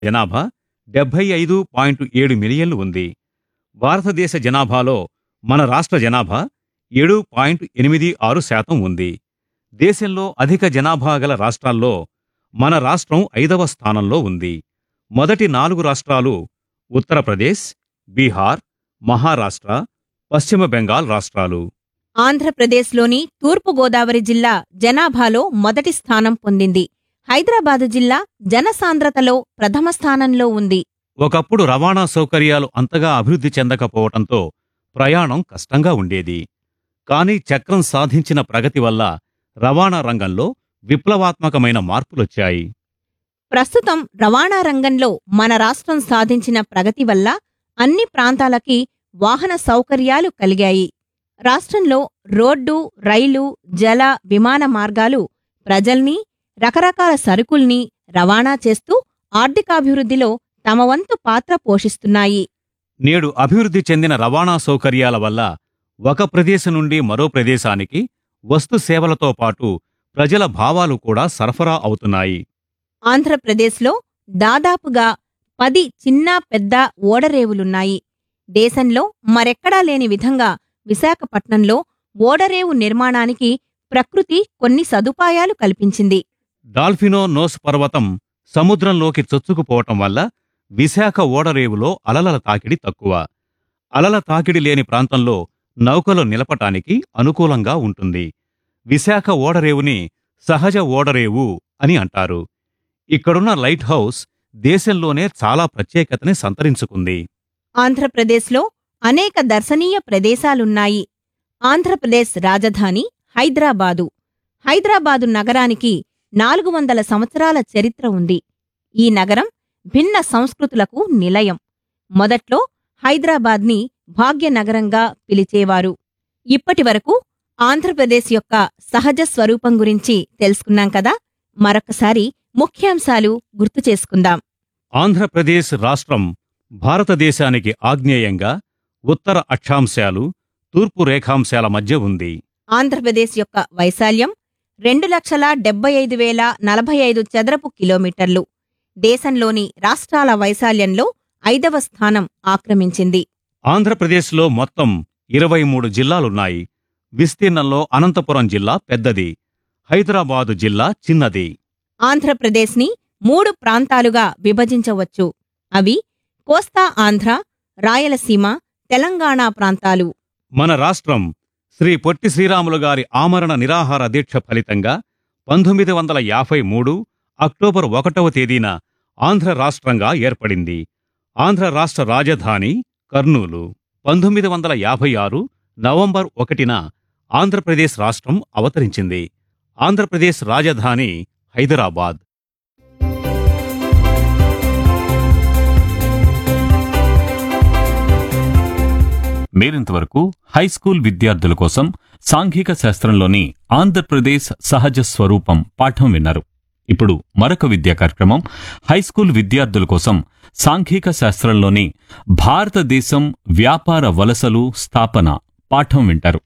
జనాభా డెబ్బై ఐదు పాయింట్ ఏడు మిలియన్లు ఉంది భారతదేశ జనాభాలో మన రాష్ట్ర జనాభా ఏడు పాయింట్ ఎనిమిది ఆరు శాతం ఉంది దేశంలో అధిక జనాభా గల రాష్ట్రాల్లో మన రాష్ట్రం ఐదవ స్థానంలో ఉంది మొదటి నాలుగు రాష్ట్రాలు ఉత్తరప్రదేశ్ బీహార్ మహారాష్ట్ర పశ్చిమ బెంగాల్ రాష్ట్రాలు ఆంధ్రప్రదేశ్లోని తూర్పుగోదావరి జిల్లా జనాభాలో మొదటి స్థానం పొందింది హైదరాబాదు జిల్లా జనసాంద్రతలో ప్రథమ స్థానంలో ఉంది ఒకప్పుడు రవాణా సౌకర్యాలు అంతగా అభివృద్ధి చెందకపోవటంతో ప్రయాణం కష్టంగా ఉండేది కానీ చక్రం సాధించిన ప్రగతి వల్ల రవాణా రంగంలో విప్లవాత్మకమైన మార్పులొచ్చాయి ప్రస్తుతం రవాణా రంగంలో మన రాష్ట్రం సాధించిన ప్రగతి వల్ల అన్ని ప్రాంతాలకి వాహన సౌకర్యాలు కలిగాయి రాష్ట్రంలో రోడ్డు రైలు జల విమాన మార్గాలు ప్రజల్ని రకరకాల సరుకుల్ని రవాణా చేస్తూ ఆర్థికాభివృద్ధిలో తమ వంతు పాత్ర పోషిస్తున్నాయి నేడు అభివృద్ధి చెందిన రవాణా సౌకర్యాల వల్ల ఒక ప్రదేశం నుండి మరో ప్రదేశానికి వస్తు సేవలతో పాటు ప్రజల భావాలు కూడా సరఫరా అవుతున్నాయి ఆంధ్రప్రదేశ్లో దాదాపుగా పది చిన్న పెద్ద ఓడరేవులున్నాయి దేశంలో మరెక్కడా లేని విధంగా విశాఖపట్నంలో ఓడరేవు నిర్మాణానికి ప్రకృతి కొన్ని సదుపాయాలు కల్పించింది డాల్ఫినో నోస్ పర్వతం సముద్రంలోకి చొచ్చుకుపోవటం వల్ల విశాఖ ఓడరేవులో అలల తాకిడి తక్కువ అలల తాకిడి లేని ప్రాంతంలో నౌకలు నిలపటానికి అనుకూలంగా ఉంటుంది విశాఖ ఓడరేవుని సహజ ఓడరేవు అని అంటారు ఇక్కడున్న లైట్ హౌస్ దేశంలోనే చాలా ప్రత్యేకతని సంతరించుకుంది ఆంధ్రప్రదేశ్లో అనేక దర్శనీయ ప్రదేశాలున్నాయి ఆంధ్రప్రదేశ్ రాజధాని హైదరాబాదు హైదరాబాదు నగరానికి నాలుగు వందల సంవత్సరాల చరిత్ర ఉంది ఈ నగరం భిన్న సంస్కృతులకు నిలయం మొదట్లో హైదరాబాద్ని భాగ్యనగరంగా పిలిచేవారు ఇప్పటివరకు ఆంధ్రప్రదేశ్ యొక్క సహజ స్వరూపం గురించి తెలుసుకున్నాం కదా మరొకసారి ముఖ్యాంశాలు గుర్తు చేసుకుందాం ఆంధ్రప్రదేశ్ రాష్ట్రం భారతదేశానికి ఆగ్నేయంగా ఉత్తర అక్షాంశాలు తూర్పు రేఖాంశాల మధ్య ఉంది ఆంధ్రప్రదేశ్ యొక్క వైశాల్యం రెండు లక్షల డెబ్బై ఐదు వేల నలభై ఐదు చదరపు కిలోమీటర్లు దేశంలోని రాష్ట్రాల వైశాల్యంలో ఐదవ స్థానం ఆక్రమించింది ఆంధ్రప్రదేశ్లో మొత్తం ఇరవై మూడు జిల్లాలున్నాయి విస్తీర్ణంలో అనంతపురం జిల్లా పెద్దది హైదరాబాదు జిల్లా చిన్నది ఆంధ్రప్రదేశ్ని మూడు ప్రాంతాలుగా విభజించవచ్చు అవి కోస్తా ఆంధ్ర రాయలసీమ తెలంగాణ ప్రాంతాలు మన రాష్ట్రం శ్రీ పొట్టి శ్రీరాములు గారి ఆమరణ నిరాహార దీక్ష ఫలితంగా పంతొమ్మిది వందల యాభై మూడు అక్టోబర్ ఒకటవ తేదీన ఆంధ్ర రాష్ట్రంగా ఏర్పడింది ఆంధ్ర రాష్ట్ర రాజధాని కర్నూలు పంతొమ్మిది వందల యాభై ఆరు నవంబర్ ఒకటిన ఆంధ్రప్రదేశ్ రాష్ట్రం అవతరించింది ఆంధ్రప్రదేశ్ రాజధాని హైదరాబాద్ మీరింతవరకు హైస్కూల్ విద్యార్థుల కోసం సాంఘిక శాస్త్రంలోని ఆంధ్రప్రదేశ్ సహజ స్వరూపం పాఠం విన్నారు ఇప్పుడు మరొక విద్యా కార్యక్రమం హైస్కూల్ విద్యార్థుల కోసం సాంఘిక శాస్త్రంలోని భారతదేశం వ్యాపార వలసలు స్థాపన పాఠం వింటారు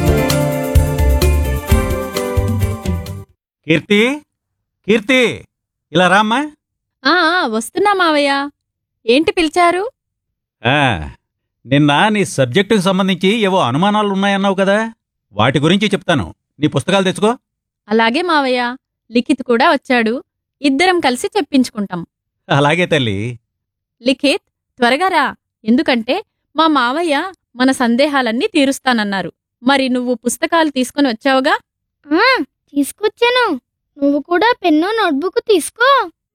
కీర్తి కీర్తి ఇలా రామ్మా ఆ ఆ, వస్తున్నా మావయ్య ఏంటి పిలిచారు ఆ, నిన్న నీ సబ్జెక్టుకు సంబంధించి ఏవో అనుమానాలు ఉన్నాయన్నావు కదా వాటి గురించి చెప్తాను నీ పుస్తకాలు తెచ్చుకో అలాగే మావయ్య లిఖిత్ కూడా వచ్చాడు ఇద్దరం కలిసి చెప్పించుకుంటాం అలాగే తల్లి లిఖిత్ త్వరగా రా ఎందుకంటే మా మావయ్య మన సందేహాలన్నీ తీరుస్తానన్నారు మరి నువ్వు పుస్తకాలు తీసుకుని వచ్చావుగా ఆ, తీసుకొచ్చాను నువ్వు కూడా పెన్ను నోట్బుక్ తీసుకో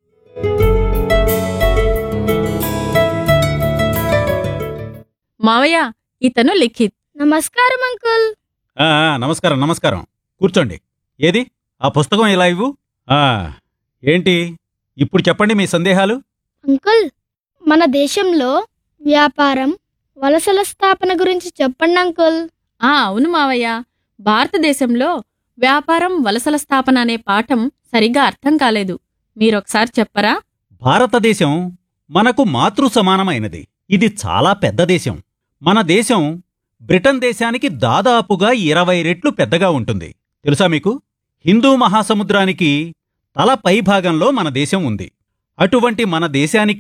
మావయ్య ఇతను లిఖిత్ నమస్కారం అంకుల్ ఆ, ఆ, నమస్కారం నమస్కారం కూర్చోండి ఏది ఆ పుస్తకం ఇలా ఇవ్వు ఆ, ఏంటి ఇప్పుడు చెప్పండి మీ సందేహాలు అంకుల్ మన దేశంలో వ్యాపారం వలసల స్థాపన గురించి చెప్పండి అంకుల్ ఆ అవును మావయ్య భారతదేశంలో వ్యాపారం వలసల స్థాపన అనే పాఠం సరిగ్గా అర్థం కాలేదు మీరొకసారి చెప్పరా భారతదేశం మనకు మాతృ సమానమైనది ఇది చాలా పెద్ద దేశం మన దేశం బ్రిటన్ దేశానికి దాదాపుగా ఇరవై రెట్లు పెద్దగా ఉంటుంది తెలుసా మీకు హిందూ మహాసముద్రానికి తల పైభాగంలో మన దేశం ఉంది అటువంటి మన దేశానికి